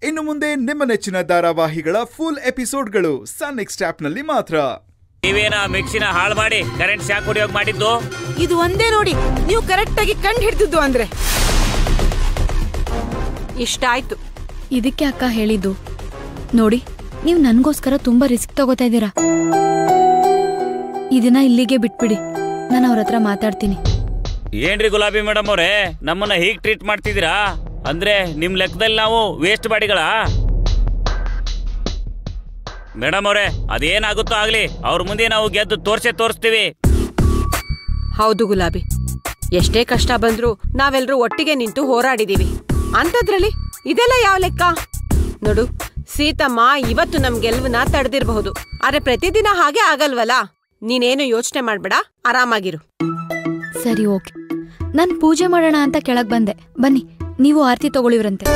ಇನ್ನು ಮುಂದೆ ನಿಮ್ಮ ನೆಚ್ಚಿನ ಧಾರಾವಾಹಿಗಳ ಫುಲ್ ಎಪಿಸೋಡ್ಗಳು ಸನ್ ನೆಕ್ಸ್ಟ್ ಆಪ್ನಲ್ಲಿ ಮಾತ್ರ ನೀವೇನ ಮಿಕ್ಸಿನ ಹಾಳು ಮಾಡಿ ಕರೆಂಟ್ ಶಾಕ್ ಹೊಡಿಯೋಗ್ ಮಾಡಿದ್ದು ಇದು ಒಂದೇ ನೋಡಿ ನೀವು ಕರೆಕ್ಟ್ ಆಗಿ ಕಂಡು ಹಿಡ್ದಿದ್ದು ಅಂದ್ರೆ ಇಷ್ಟ ಆಯ್ತು ಇದಕ್ಕೆ ಅಕ್ಕ ಹೇಳಿದ್ದು ನೋಡಿ ನೀವು ನನ್ಗೋಸ್ಕರ ತುಂಬಾ ರಿಸ್ಕ್ ತಗೋತಾ ಇದ್ದೀರಾ ಇದನ್ನ ಇಲ್ಲಿಗೆ ಬಿಟ್ಬಿಡಿ ನಾನು ಅವ್ರ ಹತ್ರ ಮಾತಾಡ್ತೀನಿ ಏನ್ರಿ ಗುಲಾಬಿ ಮೇಡಮ್ ಅವ್ರೆ ನಮ್ಮನ್ನ ಹೀಗ್ ಟ್ರೀಟ್ ಮಾಡ್ತಿದ್ದೀರಾ ಅಂದ್ರೆ ನಿಮ್ ಲೆಕ್ಕದಲ್ಲಿ ನಾವು ವೇಸ್ಟ್ ಬಾಡಿಗಳ ಮೇಡಮ್ ಅವ್ರೆ ಅದೇನಾಗುತ್ತೋ ಆಗ್ಲಿ ಅವ್ರ ಮುಂದೆ ನಾವು ಗೆದ್ದು ತೋರ್ಸೇ ತೋರಿಸ್ತೀವಿ ಹೌದು ಗುಲಾಬಿ ಎಷ್ಟೇ ಕಷ್ಟ ಬಂದ್ರು ನಾವೆಲ್ಲರೂ ಒಟ್ಟಿಗೆ ನಿಂತು ಹೋರಾಡಿದೀವಿ ಅಂಥದ್ರಲ್ಲಿ ಇದೆಲ್ಲ ಯಾವ ಲೆಕ್ಕ ನೋಡು ಸೀತಮ್ಮ ಇವತ್ತು ನಮ್ ಗೆಲುವನ್ನ ತಡೆದಿರಬಹುದು ಆದ್ರೆ ಪ್ರತಿದಿನ ಹಾಗೆ ಆಗಲ್ವಲ್ಲ ನೀನೇನು ಯೋಚನೆ ಮಾಡ್ಬೇಡ ಆರಾಮಾಗಿರು ಸರಿ ಓಕೆ ನಾನು ಪೂಜೆ ಮಾಡೋಣ ಅಂತ ಕೆಳಗ್ ಬಂದೆ ಬನ್ನಿ ನೀವು ಆರತಿ ತಗೊಳ್ಳಿವ್ರಂತೆ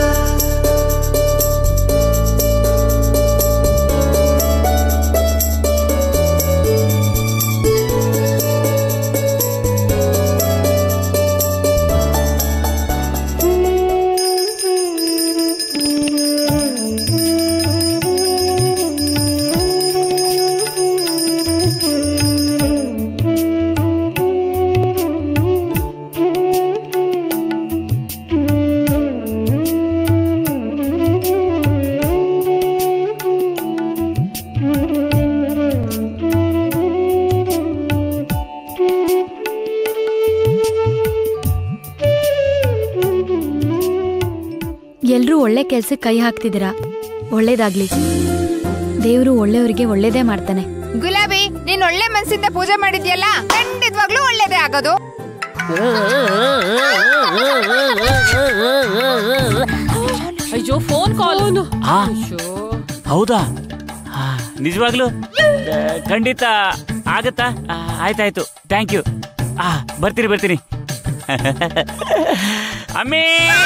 ಎಲ್ರೂ ಒಳ್ಳೆ ಕೆಲ್ಸಕ್ಕೆ ಕೈ ಹಾಕ್ತಿದ್ದೀರಾ ಒಳ್ಳೇದಾಗ್ಲಿ ದೇವ್ರು ಒಳ್ಳೆಯವರಿಗೆ ಒಳ್ಳೇದೇ ಮಾಡ್ತಾನೆ ಗುಲಾಬಿ ನೀನ್ ಒಳ್ಳೆ ಮನ್ಸಿಂದ ಪೂಜೆ ಮಾಡಿದ್ಯಲ್ಲ ಖಂಡಿತವಾಗ್ಲೂ ಒಳ್ಳೇದೇ ಆಗೋದು ಅಯ್ಯೋ ಫೋನ್ ಕಾಲ್ ಆ ಹೌದಾ ಆ, ನಿಜವಾಗ್ಲು ಆ, ಖಂಡಿತ ಆಗತ್ತಾ ಆ, ಆಯ್ತಾಯ್ತು ಥ್ಯಾಂಕ್ ಯು ಆ ಬರ್ತೀನಿ ಬರ್ತೀನಿ ಅಮ್ಮಿ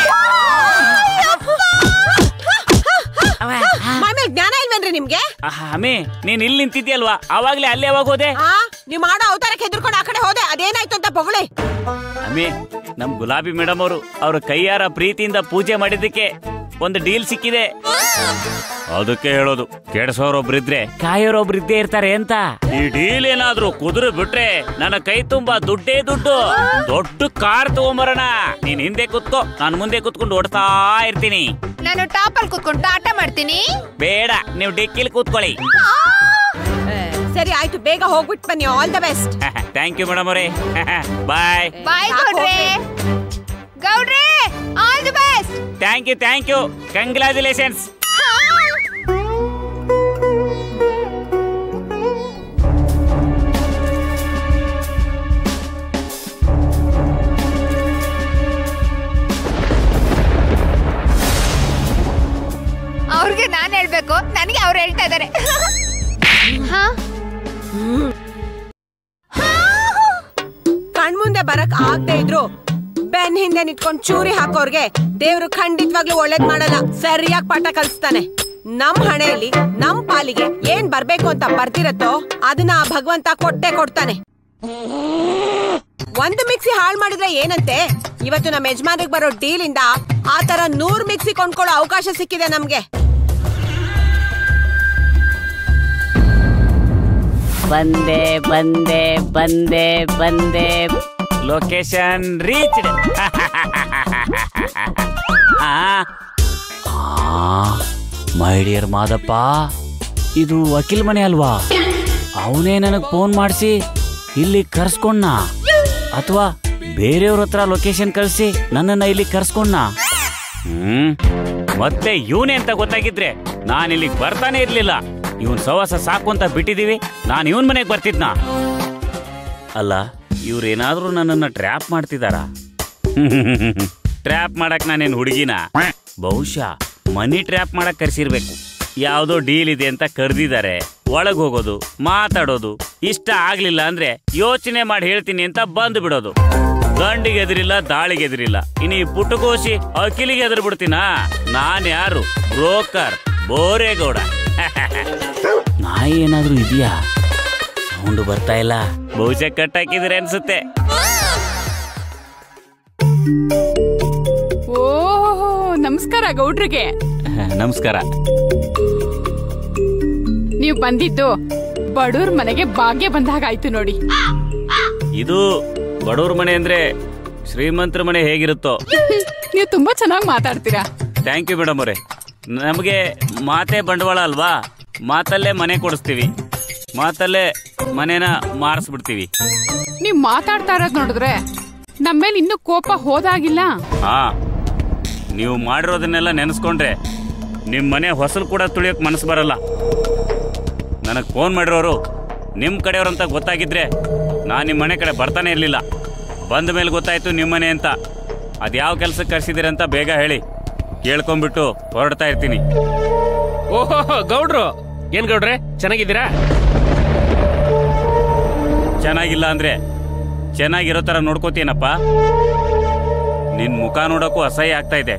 ಆಮೇಲೆ ಜ್ಞಾನ ಇಲ್ವೇನ್ರಿ ನಿಮ್ಗೆ ಆ, ಅಮ್ಮಿ ನೀನ್ ಇಲ್ಲಿ ನಿಂತಿದ್ಯಲ್ವಾ ಅವಾಗ್ಲೇ ಅಲ್ಲೇ ಯಾವಾಗ ಹೋದೆ ಆ ನೀವ್ ಮಾಡೋ ಅವತಾರಕ್ಕೆ ಹೆದರ್ಕೊಂಡು ಆ ಕಡೆ ಹೋದೆ ಅದೇನಾಯ್ತು ಅಂತ ಪೊಗಳೆ ಅಮ್ಮಿ ನಮ್ ಗುಲಾಬಿ ಮೇಡಮ್ ಅವರು ಅವ್ರ ಕೈಯಾರ ಪ್ರೀತಿಯಿಂದ ಪೂಜೆ ಮಾಡಿದ್ದಕ್ಕೆ ಒಂದು ಡೀಲ್ ಸಿಕ್ಕಿದೆ ಅದಕ್ಕೆ ಹೇಳೋದು ಕೆಡ್ಸೋರೊಬ್ರಿದ್ರೆ ಕಾಯೋರೊಬ್ರು ಇದ್ದೇ ಇರ್ತಾರೆ ಅಂತ ಈ ಡೀಲ್ ಏನಾದ್ರೂ ಕುದುರು ಬಿಟ್ರೆ ನನ್ನ ಕೈ ತುಂಬಾ ದುಡ್ಡೇ ದುಡ್ಡು ದೊಡ್ಡ ಕಾರ್ ತಗೊಂಬರೋಣ ನೀನ್ ಹಿಂದೆ ಕುತ್ಕೋ ನಾನು ಮುಂದೆ ಕುತ್ಕೊಂಡು ಓಡ್ತಾ ಇರ್ತೀನಿ ನಾನು ಟಾಪಲ್ ಕುತ್ಕೊಂಡು ಆಟ ಮಾಡ್ತೀನಿ ಬೇಡ ನೀವು ಡಿಕ್ಕಿಲ್ ಕೂತ್ಕೊಳ್ಳಿ ಸರಿ ಆಯ್ತು ಬೇಗ ಹೋಗ್ಬಿಟ್ ಬನ್ನಿ all the best thank you madam ಅವರೇ ಬಾಯ್ ಬಾಯ್ ಯಾಕ್ ಗೌಡ್ರೆ ಗೌಡ್ರೆ all the best thank you thank you congratulations ಅವ್ರಿಗೆ ನಾನ್ ಹೇಳ್ಬೇಕು ನನಗೆ ಅವ್ರು ಹೇಳ್ತಾ ಇದಾರೆ ಹಾ ಕಣ್ಮುಂದೆ ಬರಕ್ ಆಗದೆ ಇದ್ರು ಬೆನ್ ಹಿಂದೆ ನಿಂತ್ಕೊಂಡ್ ಚೂರಿ ಹಾಕೋರ್ಗೆ ದೇವ್ರು ಖಂಡಿತವಾಗ್ಲೂ ಒಳ್ಳೇದ್ ಮಾಡಲ್ಲ ಸರಿಯಾಗಿ ಪಾಠ ಕಲಿಸ್ತಾನೆ ನಮ್ ಹಣೆಯಲ್ಲಿ ನಮ್ ಪಾಲಿಗೆ ಏನ್ ಬರ್ಬೇಕು ಅಂತ ಬರ್ತಿರತ್ತೋ ಅದನ್ನ ಆ ಭಗವಂತ ಕೊಟ್ಟೆ ಕೊಡ್ತಾನೆ ಒಂದು ಮಿಕ್ಸಿ ಹಾಳ್ ಮಾಡಿದ್ರೆ ಏನಂತೆ ಇವತ್ತು ನಮ್ಮ ಯಜಮಾನ್ರಿಗೆ ಬರೋ ಡೀಲ್ ಇಂದ ಆ ತರ ನೂರ್ ಮಿಕ್ಸಿ ಕೊಂಡ್ಕೊಳ್ಳೋ ಅವಕಾಶ ಸಿಕ್ಕಿದೆ ನಮ್ಗೆ ಬಂದೆ ಬಂದೆ ಬಂದೆ ಬಂದೆ location reached my dear Madappa ಇದು ವಕೀಲ್ ಮನೆ ಅಲ್ವಾ ಅವನೇ ನನಗೆ ಫೋನ್ ಮಾಡಿಸಿ ಇಲ್ಲಿ ಕರ್ಸ್ಕೊಂಡ ಅಥವಾ ಬೇರೆಯವ್ರ ಹತ್ರ ಲೊಕೇಶನ್ ಕಳಿಸಿ ನನ್ನನ್ನ ಇಲ್ಲಿ ಕರ್ಸ್ಕೊಂಡ ಹ್ಮ್ ಮತ್ತೆ ಇವನೇ ಅಂತ ಗೊತ್ತಾಗಿದ್ರೆ ನಾನು ಇಲ್ಲಿಗೆ ಬರ್ತಾನೆ ಇರ್ಲಿಲ್ಲ ಇವನ್ ಸವಾಸ ಸಾಕು ಅಂತ ಬಿಟ್ಟಿದೀವಿ ನಾನು ಇವನ್ ಮನೆಗೆ ಬರ್ತಿದ್ನಾ ಅಲ್ಲ ಇವ್ರೇನಾದ್ರೂ ನನ್ನನ್ನ ಟ್ರ್ಯಾಪ್ ಮಾಡ್ತಿದಾರ ಟ್ರ್ಯಾಪ್ ಮಾಡಕ್ ನಾನೇನ್ ಹುಡುಗಿನ ಬಹುಶಃ ಮನಿ ಟ್ರ್ಯಾಪ್ ಮಾಡಕ್ ಕರ್ಸಿರ್ಬೇಕು ಯಾವ್ದೋ ಡೀಲ್ ಇದೆ ಅಂತ ಕರೆದಿದ್ದಾರೆ ಒಳಗ್ ಹೋಗೋದು ಮಾತಾಡೋದು ಇಷ್ಟ ಆಗ್ಲಿಲ್ಲ ಅಂದ್ರೆ ಯೋಚನೆ ಮಾಡಿ ಹೇಳ್ತೀನಿ ಅಂತ ಬಂದು ಬಿಡೋದು ಗಂಡಿಗೆ ಎದುರಿಲ್ಲ ದಾಳಿಗೆ ಎದುರಿಲ್ಲ ಇನ್ನು ಈ ಪುಟ್ಟಕೋಶಿ ಅಖಿಲಿಗೆ ಎದುರು ಬಿಡ್ತೀನಾ ನಾನ್ ಯಾರು ಬ್ರೋಕರ್ ಬೋರೇಗೌಡ ನಾಯಿ ಏನಾದ್ರೂ ಇದೆಯಾ ಸೌಂಡ್ ಬರ್ತಾ ಇಲ್ಲ ಬಹುಶಃ ಕಟ್ ಹಾಕಿದ್ರೆ ಅನ್ಸುತ್ತೆ ಓ ನಮಸ್ಕಾರ ಗೌಡ್ರಿಗೆ ನಮಸ್ಕಾರ ನೀವು ಬಂದಿದ್ದು ಬಡವ್ರ ಮನೆಗೆ ಭಾಗ್ಯ ಬಂದಾಗಾಯ್ತು ನೋಡಿ ಇದು ಬಡವ್ರ ಮನೆ ಅಂದ್ರೆ ಶ್ರೀಮಂತರ ಮನೆ ಹೇಗಿರುತ್ತೋ ನೀವು ತುಂಬಾ ಚೆನ್ನಾಗಿ ಮಾತಾಡ್ತೀರಾ ಥ್ಯಾಂಕ್ ಯು ಮೇಡಮ್ ಅವರೇ ನಮಗೆ ಮಾತೇ ಬಂಡವಾಳ ಅಲ್ವಾ ಮಾತಲ್ಲೇ ಮನೆ ಕೊಡಿಸ್ತೀವಿ ಮಾತಲ್ಲೇ ಮನೇನ ಮಾರಿಸ್ಬಿಡ್ತೀವಿ ನೀವ್ ಮಾತಾಡ್ತಾ ಇರೋದ್ ನೋಡಿದ್ರೆ ನಮ್ಮ ಮೇಲೆ ಇನ್ನೂ ಕೋಪ ಹೋದಾಗಿಲ್ಲ ಹಾ ನೀವು ಮಾಡಿರೋದನ್ನೆಲ್ಲ ನೆನೆಸ್ಕೊಂಡ್ರೆ ನಿಮ್ಮ ಮನೆ ಹೊಸಲು ಕೂಡ ತುಳಿಯೋಕ್ ಮನಸ್ಸು ಬರಲ್ಲ ನನಗೆ ಫೋನ್ ಮಾಡಿರೋರು ನಿಮ್ಮ ಕಡೆಯವ್ರಂತ ಗೊತ್ತಾಗಿದ್ರೆ ನಾನು ನಿಮ್ಮ ಮನೆ ಕಡೆ ಬರ್ತಾನೆ ಇರಲಿಲ್ಲ ಬಂದ ಮೇಲೆ ಗೊತ್ತಾಯ್ತು ನಿಮ್ಮ ಮನೆ ಅಂತ ಅದ್ಯಾವ ಕೆಲಸಕ್ಕೆ ಕರ್ಸಿದ್ದೀರಂತ ಬೇಗ ಹೇಳಿ ಕೇಳ್ಕೊಂಬಿಟ್ಟು ಹೊರಡ್ತಾ ಇರ್ತೀನಿ ಓಹೋ ಗೌಡ್ರು ಏನ್ ಗೌಡ್ರೆ ಚೆನ್ನಾಗಿದ್ದೀರಾ ಚೆನ್ನಾಗಿಲ್ಲ ಅಂದ್ರೆ ಚೆನ್ನಾಗಿರೋ ಥರ ನೋಡ್ಕೋತೀನಪ್ಪ ನಿನ್ ಮುಖ ನೋಡೋಕ್ಕೂ ಅಸಹ್ಯ ಆಗ್ತಾ ಇದೆ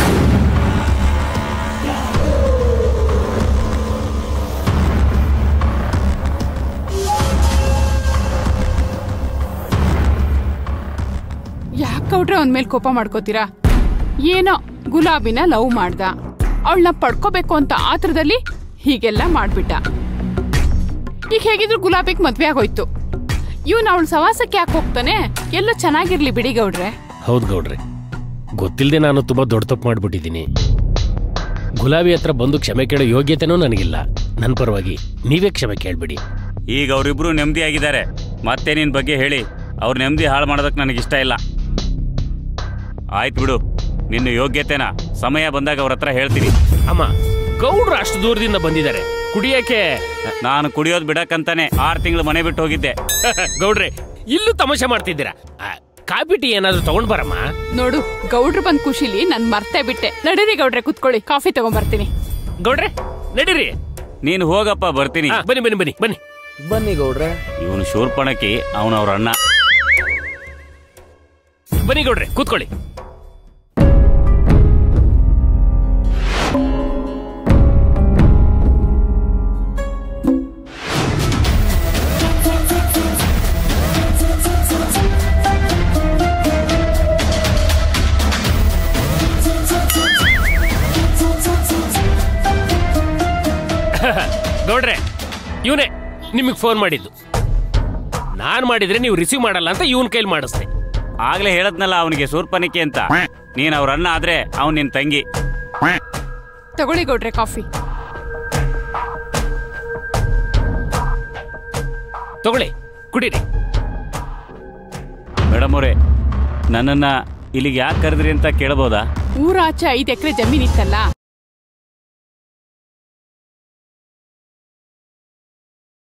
ಯಾಕೆ ಗೌಡ್ರೆ ಅವನ ಮೇಲೆ ಕೋಪ ಮಾಡ್ಕೋತೀರಾ ಏನೋ ಗುಲಾಬಿನ ಲವ್ ಮಾಡ್ದ ಅವಳನ್ನ ಪಡ್ಕೋಬೇಕು ಅಂತ ಆತ್ರದಲ್ಲಿ ಹೀಗೆಲ್ಲ ಮಾಡ್ಬಿಟ್ಟ ಈಗ ಹೇಗಿದ್ರು ಗುಲಾಬಿಗ್ ಮದ್ವೆ ಆಗೋಯ್ತು ಇವ್ನ ಅವಳ ಸವಾಸಕ್ಕೆ ಯಾಕೆ ಹೋಗ್ತಾನೆ ಎಲ್ಲ ಚೆನ್ನಾಗಿರ್ಲಿ ಬಿಡಿ ಗೌಡ್ರೆ ಹೌದ್ ಗೌಡ್ರೆ ಗೊತ್ತಿಲ್ಲದೆ ನಾನು ತುಂಬಾ ದೊಡ್ಡ ತಪ್ಪು ಮಾಡ್ಬಿಟ್ಟಿದ್ದೀನಿ ಗುಲಾಬಿ ಹತ್ರ ಬಂದು ಕ್ಷಮೆ ಕೇಳೋ ಯೋಗ್ಯತೆನೂ ನನಗಿಲ್ಲ ನನ್ನ ಪರವಾಗಿ ನೀವೇ ಕ್ಷಮೆ ಕೇಳ್ಬಿಡಿ ಈಗ ಅವರಿಬ್ರು ನೆಮ್ಮದಿ ಆಗಿದ್ದಾರೆ ಮತ್ತೆ ನಿನ್ ಬಗ್ಗೆ ಹೇಳಿ ಅವ್ರ ನೆಮ್ಮದಿ ಹಾಳು ಮಾಡೋದಕ್ಕೆ ನನಗೆ ಇಷ್ಟ ಇಲ್ಲ ಆಯ್ತು ಬಿಡು ನಿನ್ನ ಯೋಗ್ಯತೆನ ಸಮಯ ಬಂದಾಗ ಅವ್ರ ಹತ್ರ ಹೇಳ್ತೀನಿ ಅಮ್ಮ ಗೌಡ್ರು ಅಷ್ಟು ದೂರದಿಂದ ಬಂದಿದ್ದಾರೆ ಕುಡಿಯಕ್ಕೆ ನಾನು ಕುಡಿಯೋದು ಬಿಡಕ್ಕಂತಾನೆ ಆರು ತಿಂಗಳು ಮನೆ ಬಿಟ್ಟು ಹೋಗಿದ್ದೆ ಗೌಡ್ರೆ ಇಲ್ಲೂ ತಮಾಷೆ ಮಾಡ್ತಿದ್ದೀರಾ ಆ, ಕಾಫಿ ಟೀ ಏನಾದ್ರೂ ತಗೊಂಡ್ ಬರಮ್ಮ ನೋಡು ಗೌಡ್ರು ಬಂದ್ ಖುಷಿಲಿ ನಾನ್ ಮರ್ತೇ ಬಿಟ್ಟೆ ನಡೀರಿ ಗೌಡ್ರೆ ಕುತ್ಕೊಳ್ಳಿ ಕಾಫಿ ತಗೊಂಬರ್ತೀನಿ ಗೌಡ್ರೆ ನಡೀರಿ ನೀನು ಹೋಗಪ್ಪ ಬರ್ತೀನಿ ಆ, ಬನ್ನಿ ಬನ್ನಿ ಬನ್ನಿ ಬನ್ನಿ ಬನ್ನಿ ಗೌಡ್ರೆ ಇವನು ಶೂರ್ಪಣಕಿ ಅವನವ್ರ ಅಣ್ಣ ಬನ್ನಿ ಗೌಡ್ರೆ ಕೂತ್ಕೊಳ್ಳಿ ಗೌಡ್ರೆ ಇವನೇ ನಿಮಗೆ ಫೋನ್ ಮಾಡಿದ್ದು ನಾನ್ ಮಾಡಿದ್ರೆ ನೀವು ರಿಸೀವ್ ಮಾಡಲ್ಲ ಅಂತ ಇವನ್ ಕೈಲಿ ಮಾಡಿಸ್ದೆ ಆಗ್ಲೇ ಹೇಳದ್ನಲ್ಲ ಅವನಿಗೆ ಶೂರ್ಪಣಿಕೆ ಅಂತ ನೀನ್ ಅವ್ರ ಅಣ್ಣ ಆದ್ರೆ ಅವ್ನ್ ನಿನ್ ತಂಗಿ ತಗೊಳ್ಳಿ ಗೌಡ್ರೆ ಕಾಫಿ ತಗೊಳ್ಳಿ ಕುಡೀರಿ ಮೇಡಮ್ ಅವರೇ ನನ್ನನ್ನ ಇಲ್ಲಿಗೆ ಯಾಕೆ ಕರೆದ್ರಿ ಅಂತ ಕೇಳ್ಬೋದಾ ಊರಾಚೆ ಐದ್ ಎಕರೆ ಜಮೀನಿತ್ತಲ್ಲ